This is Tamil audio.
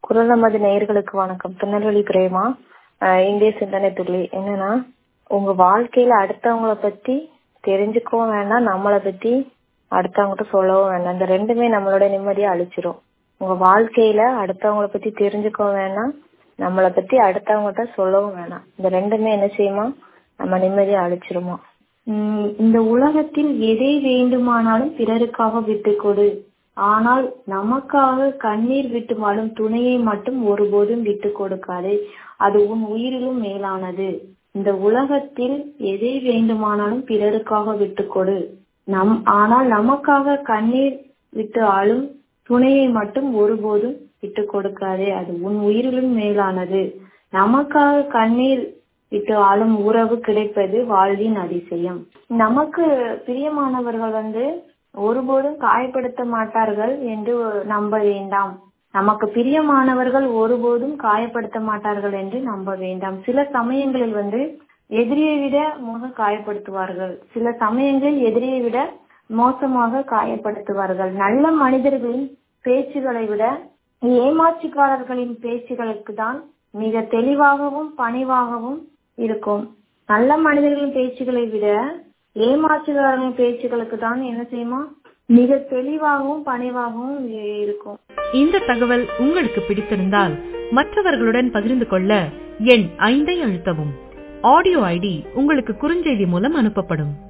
குரல் நமது நேயர்களுக்கு வணக்கம் திருநெல்வேலி பிரேமா ஆஹ் இந்திய சிந்தனை துளி என்னன்னா உங்க வாழ்க்கையில அடுத்தவங்கள பத்தி தெரிஞ்சுக்கவும் வேண்டாம் நம்மளை பத்தி அடுத்தவங்ககிட்ட சொல்லவும் வேண்டாம் இந்த ரெண்டுமே நம்மளோட நிம்மதியை அழிச்சிரும் உங்க வாழ்க்கையில அடுத்தவங்கள பத்தி தெரிஞ்சுக்கவும் வேண்டாம் நம்மளை பத்தி அடுத்தவங்ககிட்ட சொல்லவும் வேணாம் இந்த ரெண்டுமே என்ன செய்யுமா நம்ம நிம்மதியை அழிச்சிருமா உம் இந்த உலகத்தில் எதை வேண்டுமானாலும் பிறருக்காக விட்டுக் கொடு ஆனால் நமக்காக கண்ணீர் விட்டு வாழும் துணையை மட்டும் ஒருபோதும் விட்டு கொடுக்காதே அது உன் உயிரிலும் மேலானது இந்த உலகத்தில் எதை வேண்டுமானாலும் பிறருக்காக விட்டுக் கொடு நம் ஆனால் நமக்காக கண்ணீர் விட்டு ஆளும் துணையை மட்டும் ஒருபோதும் விட்டு கொடுக்காதே அது உன் உயிரிலும் மேலானது நமக்காக கண்ணீர் விட்டு ஆளும் உறவு கிடைப்பது வாழ்வின் அதிசயம் நமக்கு பிரியமானவர்கள் வந்து ஒருபோதும் காயப்படுத்த மாட்டார்கள் என்று நம்ப வேண்டாம் நமக்கு பிரியமானவர்கள் ஒருபோதும் காயப்படுத்த மாட்டார்கள் என்று நம்ப வேண்டாம் சில சமயங்களில் வந்து எதிரியை விட மோக காயப்படுத்துவார்கள் சில சமயங்களில் எதிரியை விட மோசமாக காயப்படுத்துவார்கள் நல்ல மனிதர்களின் பேச்சுகளை விட ஏமாற்றுக்காரர்களின் பேச்சுகளுக்கு தான் மிக தெளிவாகவும் பணிவாகவும் இருக்கும் நல்ல மனிதர்களின் பேச்சுகளை விட ஏமாற்றுகாரர்களின் பேச்சுகளுக்கு தான் என்ன செய்யுமா மிக தெளிவாகவும் பணிவாகவும் இருக்கும் இந்த தகவல் உங்களுக்கு பிடித்திருந்தால் மற்றவர்களுடன் பகிர்ந்து கொள்ள எண் ஐந்தை அழுத்தவும் ஆடியோ ஐடி உங்களுக்கு குறுஞ்செய்தி மூலம் அனுப்பப்படும்